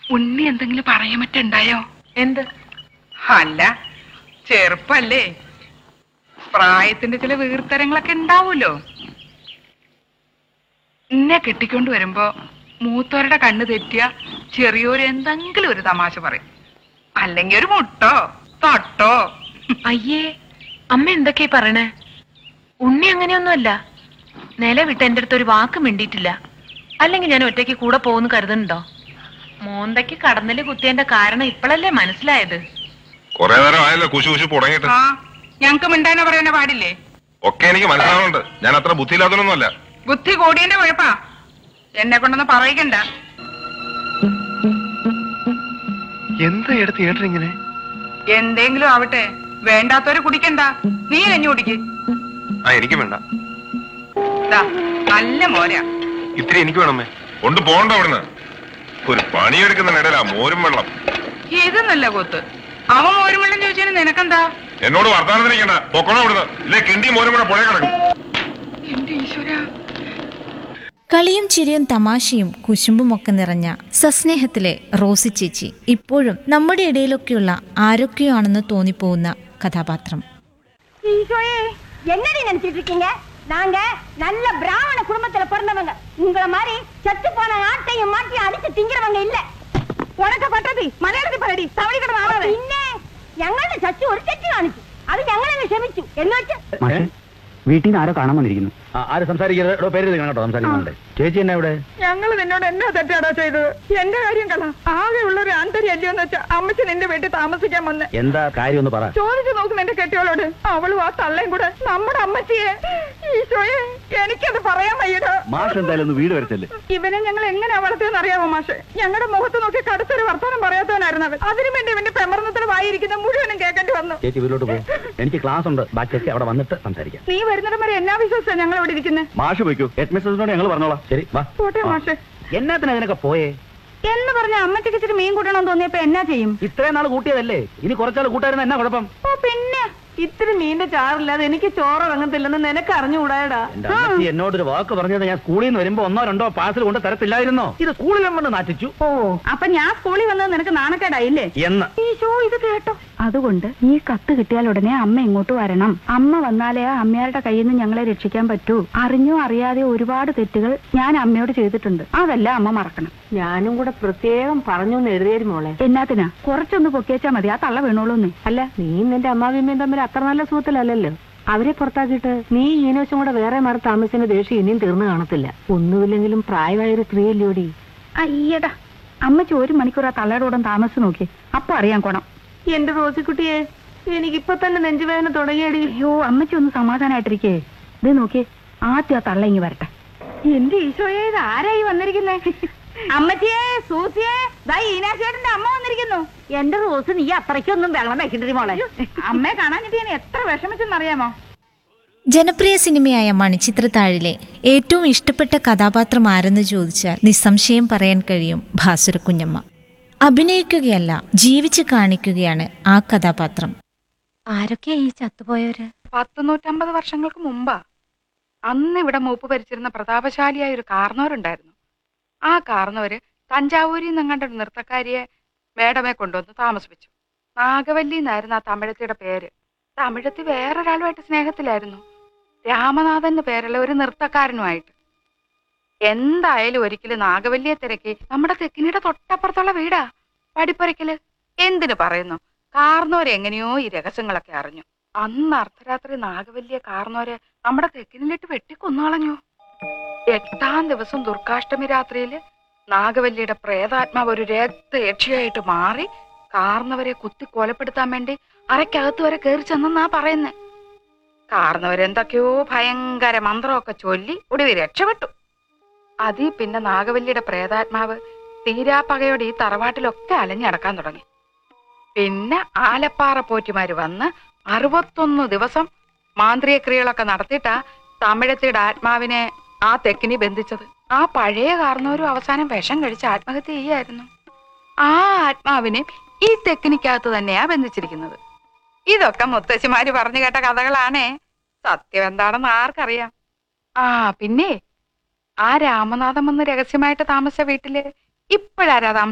ഉണ്ണി എന്തെങ്കിലും പറയാൻ പറ്റുണ്ടായോ എന്ത് അല്ല ചെറുപ്പല്ലേ പ്രായത്തിന്റെ ചില വീർത്തരങ്ങളൊക്കെ ഉണ്ടാവൂലോ എന്നെ കെട്ടിക്കൊണ്ട് വരുമ്പോ മൂത്തോരുടെ കണ്ണ് തെറ്റിയ ചെറിയൊരു എന്തെങ്കിലും ഒരു തമാശ പറയും അല്ലെങ്കിൽ ഒരു മുട്ടോ തൊട്ടോ അയ്യേ അമ്മ എന്തൊക്കെയാ പറയണേ ഉണ്ണി അങ്ങനെയൊന്നുമല്ല നില വിട്ട് എന്റെ അടുത്ത് ഒരു വാക്ക് മിണ്ടിയിട്ടില്ല അല്ലെങ്കിൽ ഞാൻ ഒറ്റയ്ക്ക് കൂടെ പോകുന്നു കരുതുന്നുണ്ടോ മോന്തയ്ക്ക് കടന്നല് കുത്തിയതിന്റെ കാരണം ഇപ്പോഴല്ലേ മനസ്സിലായത് കൊറേ നേരം ആയല്ലോ കുശു കുശു തുടങ്ങിയിട്ട് ആ ഞങ്ങക്ക് മിണ്ടാനോ പറയാനോ പാടില്ലേ ഒക്കെ എനിക്ക് മനസ്സിലാവുന്നുണ്ട് ഞാൻ അത്ര ബുദ്ധിയില്ലാത്തതൊന്നുമല്ല ബുദ്ധി കൂടിയന്റെ കുഴപ്പാ എന്നെ കൊണ്ടൊന്ന് പറയിക്കണ്ട എന്താ എടുത്ത് ഏട്ടൻ ഇങ്ങനെ എന്തെങ്കിലും ആവട്ടെ വേണ്ടാത്തവര് കുടിക്കണ്ട നീ കഞ്ഞി കുടിക്ക് ആ എനിക്ക് വേണ്ട ദാ, നല്ല മോരാ ഇത്തിരി എനിക്ക് വേണമേ കൊണ്ട് പോകണ്ട അവിടുന്ന് ഒരു പണിയെടുക്കുന്നതിനിടയിലാ മോരും വെള്ളം ഇത് നല്ല കൂത്ത് അവൻ മോരും വെള്ളം ചോദിച്ചതിന് നിനക്കെന്താ എന്നോട് വർത്താനത്തിരിക്കണ്ട പൊക്കണോ അവിടുന്ന് ഇല്ലേ കിണ്ടി മോരും കൂടെ പുഴ കിടക്കും എന്റെ ഈശ്വര കളിയും ചിരിയും തമാശയും കുശുമ്പുമൊക്കെ നിറഞ്ഞ സസ്നേഹത്തിലെ റോസി ചേച്ചി ഇപ്പോഴും നമ്മുടെ ഇടയിലൊക്കെയുള്ള ആരൊക്കെയോ ആണെന്ന് തോന്നിപ്പോകുന്ന കഥാപാത്രം ஈசோயே என்னடி நினைச்சிட்டு இருக்கீங்க நாங்க நல்ல பிராமண குடும்பத்துல பிறந்தவங்க உங்களை மாதிரி செத்து போன ஆட்டையும் மாட்டியும் அடிச்சு திங்கிறவங்க இல்ல உனக்கு பட்டது മലയാളത്തിൽ പറയടി തവണ കിടന്ന് പിന്നെ ഞങ്ങളുടെ ചച്ചു ഒരു തെറ്റ് കാണിച്ചു അത് ഞങ്ങളെ ക്ഷമിച്ചു എന്ന് വെച്ച് മാഷെ വീട്ടിൽ നിന്ന് ആരോ കാണാൻ വന്നിരിക്കുന്നു ആര് സംസാരിക്കരുത് എടോ, പേര് എഴുതി കേട്ടോ സംസാരിക്കുന്നുണ്ട് ചേച്ചി എന്നാ ഇവിടെ ഞങ്ങൾ നിന്നോട് എന്നാ തെറ്റാടാ ചെയ്തത് എന്റെ കാര്യം കള ആകെ ഉള്ള ഒരു ആന്തരിയല്ലോ എന്ന് വെച്ചാ അമ്മച്ചി നിന്റെ വീട്ടിൽ താമസിക്കാൻ വന്ന് എന്താ കാര്യം ഒന്ന് പറ ചോദിച്ചു നോക്കും എന്റെ കെട്ടിയോളോട് അവളും ആ തള്ളയും കൂടെ നമ്മുടെ അമ്മച്ചിയെ ഈശോയെ എനിക്കത് പറയാൻ വയ്യടോ മാഷ് എന്തായാലും ഒന്ന് വീട് വരച്ചല്ലേ ഇവനെ ഞങ്ങൾ എങ്ങനെ വളർത്തിയെന്ന് അറിയാമോ മാഷെ ഞങ്ങളുടെ മുഖത്ത് നോക്കി കടുത്തൊരു വർത്തമാനം പറയാത്തവനായിരുന്നു അവൻ അതിനു വേണ്ടി ഇവന്റെ പെമർന്നത്തിൽ വായിരിക്കുന്ന മുഴുവനും കേൾക്കേണ്ടി വന്നു ചേച്ചി വീട്ടിലോട്ട് പോകും എനിക്ക് ക്ലാസ് ഉണ്ട് ബാക്കിയൊക്കെ അവിടെ വന്നിട്ട് സംസാരിക്കാം നീ വരുന്നിടം വരെ എന്നാ വിശ്വസിച്ചാ ഞങ്ങൾ ഇവിടെ ഇരിക്കുന്നത് മാഷ് പോയിക്കോ ഹെഡ് മിസ്റ്റേഴ്സിനോട് ഞങ്ങൾ പറഞ്ഞോളാം ശരി വാ പോട്ടെ ആ. മാഷെ എന്നാത്തിന് അതിനൊക്കെ പോയേ എന്ന് പറഞ്ഞ അമ്മച്ചിക്ക് ഇച്ചിരി മീൻ കൂട്ടണം തോന്നിയപ്പോ എന്നാ ചെയ്യും ഇത്രയും നാൾ കൂട്ടിയതല്ലേ ഇനി കുറച്ചാൾ കൂട്ടായിരുന്ന എന്നാ കുഴപ്പം ഓ പിന്നെ ഇത്തിരി മീന്റെ ചാറില്ലാതെ എനിക്ക് ചോറ് ഇറങ്ങത്തില്ലെന്ന് നിനക്ക് അറിഞ്ഞുകൂടായടാ എന്റെ അമ്മച്ചി എന്നോടൊരു വാക്ക് പറഞ്ഞത് ഞാൻ സ്കൂളിൽ നിന്ന് വരുമ്പോ ഒന്നോ രണ്ടോ പാഴ്സൽ കൊണ്ട് തരത്തില്ലായിരുന്നോ ഇത് സ്കൂളിൽ കൊണ്ട് നാട്ടിച്ചു ഓ അപ്പൊ ഞാൻ സ്കൂളിൽ വന്നത് നിനക്ക് നാണക്കേടായില്ലേ എന്ന് ഈശോ ഇത് കേട്ടോ അതുകൊണ്ട് ഈ കത്ത് കിട്ടിയാൽ ഉടനെ അമ്മ ഇങ്ങോട്ട് വരണം അമ്മ വന്നാലേ ആ അമ്മയാരുടെ കയ്യിൽ നിന്ന് ഞങ്ങളെ രക്ഷിക്കാൻ പറ്റൂ അറിഞ്ഞോ അറിയാതെയോ ഒരുപാട് തെറ്റുകൾ ഞാൻ അമ്മയോട് ചെയ്തിട്ടുണ്ട് അതെല്ലാം അമ്മ മറക്കണം ഞാനും കൂടെ പ്രത്യേകം പറഞ്ഞു എഴുതിയേരും മോളെ എന്നാത്തിനാ കുറച്ചൊന്ന് പൊക്കിയച്ചാ മതി ആ തള്ള വീണോളൂന്നേ അല്ല നീ നിന്റെ അമ്മാവിമ്മയും തമ്മിൽ അത്ര നല്ല സുഹൃത്തിലല്ലല്ലോ അവരെ പുറത്താക്കിയിട്ട് നീ ഈനോശം കൂടെ വേറെ മാറി താമസിക്കുന്ന ദേഷ്യം ഇനിയും തീർന്നു കാണത്തില്ല ഒന്നുമില്ലെങ്കിലും പ്രായമായ ഒരു സ്ത്രീയല്ലോടി അയ്യടാ അമ്മച്ചി ഒരു മണിക്കൂർ ആ തള്ളയുടെ കൂടെ താമസിച്ച് നോക്കി അപ്പൊ അറിയാൻ കോണം എന്റെ റോസിക്കുട്ടിയെ എനിക്കിപ്പൊ തന്നെ നെഞ്ചുവേദന തുടങ്ങിയടി അയ്യോ അമ്മച്ചി ഒന്ന് സമാധാനായിട്ടിരിക്കേ ഇത് നോക്കിയേ ആദ്യം ആ തള്ള ഇങ്ങി വരട്ടെ എന്റെ ഈശോയെ ഇത് ആരായി വന്നിരിക്കുന്നേ അമ്മച്ചിയെ സൂസിയെ ദാ ഈനാശേട്ടന്റെ അമ്മ വന്നിരിക്കുന്നു എന്റെ റോസ് നീ അത്രയ്ക്കൊന്നും വെള്ളം വെക്കണ്ടി മോളെ അമ്മയെ കാണാനിട്ട് ഞാൻ എത്ര വിഷമിച്ചെന്നറിയാമോ ജനപ്രിയ സിനിമയായ മണിച്ചിത്രത്താഴിലെ ഏറ്റവും ഇഷ്ടപ്പെട്ട കഥാപാത്രം ആരെന്ന് ചോദിച്ചാൽ നിസ്സംശയം പറയാൻ കഴിയും ഭാസുര കുഞ്ഞമ്മ അഭിനയിക്കുകയല്ല ജീവിച്ച് കാണിക്കുകയാണ് ആ കഥാപാത്രം ആരൊക്കെയാ ഈ ചത്തുപോയവര് പത്ത് നൂറ്റമ്പത് വർഷങ്ങൾക്ക് മുമ്പാ അന്ന് ഇവിടെ മൂപ്പ് ഭരിച്ചിരുന്ന പ്രതാപശാലിയായ ഒരു കാർന്നവരുണ്ടായിരുന്നു ആ കാർന്നവര് തഞ്ചാവൂരിൽ നിന്നങ്ങണ്ട ഒരു നൃത്തക്കാരിയെ മേഡമെ കൊണ്ടുവന്ന് താമസിപ്പിച്ചു നാഗവല്ലി എന്നായിരുന്നു ആ തമിഴത്തിയുടെ പേര് തമിഴത്തി വേറൊരാളുമായിട്ട് സ്നേഹത്തിലായിരുന്നു രാമനാഥൻ എന്ന് പേരുള്ള ഒരു നൃത്തക്കാരനുമായിട്ട് എന്തായാലും ഒരിക്കലും നാഗവല്ലിയെ തിരക്കി നമ്മുടെ തെക്കിനിയുടെ തൊട്ടപ്പുറത്തുള്ള വീടാ പടിപ്പുരയ്ക്കല് എന്തിനു പറയുന്നു കാർന്നോര് എങ്ങനെയോ ഈ രഹസ്യങ്ങളൊക്കെ അറിഞ്ഞു അന്ന് അർദ്ധരാത്രി നാഗവല്ലിയെ കാർന്നോര് നമ്മുടെ തെക്കിനിലിട്ട് വെട്ടിക്കൊന്നുകളഞ്ഞു എട്ടാം ദിവസം ദുർഗാഷ്ടമി രാത്രിയില് നാഗവല്ലിയുടെ പ്രേതാത്മാവ് ഒരു രക്തയക്ഷിയായിട്ട് മാറി കാർന്നവരെ കുത്തി കൊലപ്പെടുത്താൻ വേണ്ടി അരക്കകത്ത് വരെ കയറി ചെന്നാ പറയുന്നേ കാർന്നവരെന്തൊക്കെയോ ഭയങ്കര മന്ത്രമൊക്കെ ചൊല്ലി ഒടുവിൽ രക്ഷപ്പെട്ടു അതീ പിന്നെ നാഗവല്ലിയുടെ പ്രേതാത്മാവ് തീരാപ്പകയോടെ ഈ തറവാട്ടിലൊക്കെ അലഞ്ഞടക്കാൻ തുടങ്ങി പിന്നെ ആലപ്പാറ പോറ്റിമാര് വന്ന് അറുപത്തൊന്ന് ദിവസം മാന്ത്രിക ക്രിയകളൊക്കെ നടത്തിയിട്ടാ തമിഴത്തിയുടെ ആത്മാവിനെ ആ തെക്കിനി ബന്ധിച്ചത് ആ പഴയ കാരണവരും അവസാനം വിഷം കഴിച്ച് ആത്മഹത്യ ചെയ്യായിരുന്നു ആ ആത്മാവിനെ ഈ തെക്കിനിക്കകത്ത് തന്നെയാ ബന്ധിച്ചിരിക്കുന്നത് ഇതൊക്കെ മുത്തശ്ശിമാര് പറഞ്ഞു കേട്ട കഥകളാണേ സത്യം എന്താണെന്ന് ആർക്കറിയാം ആ പിന്നെ ആ രാമനാഥം വന്ന് രഹസ്യമായിട്ട് താമസിച്ച വീട്ടില് ഇപ്പോഴാരാ താമസം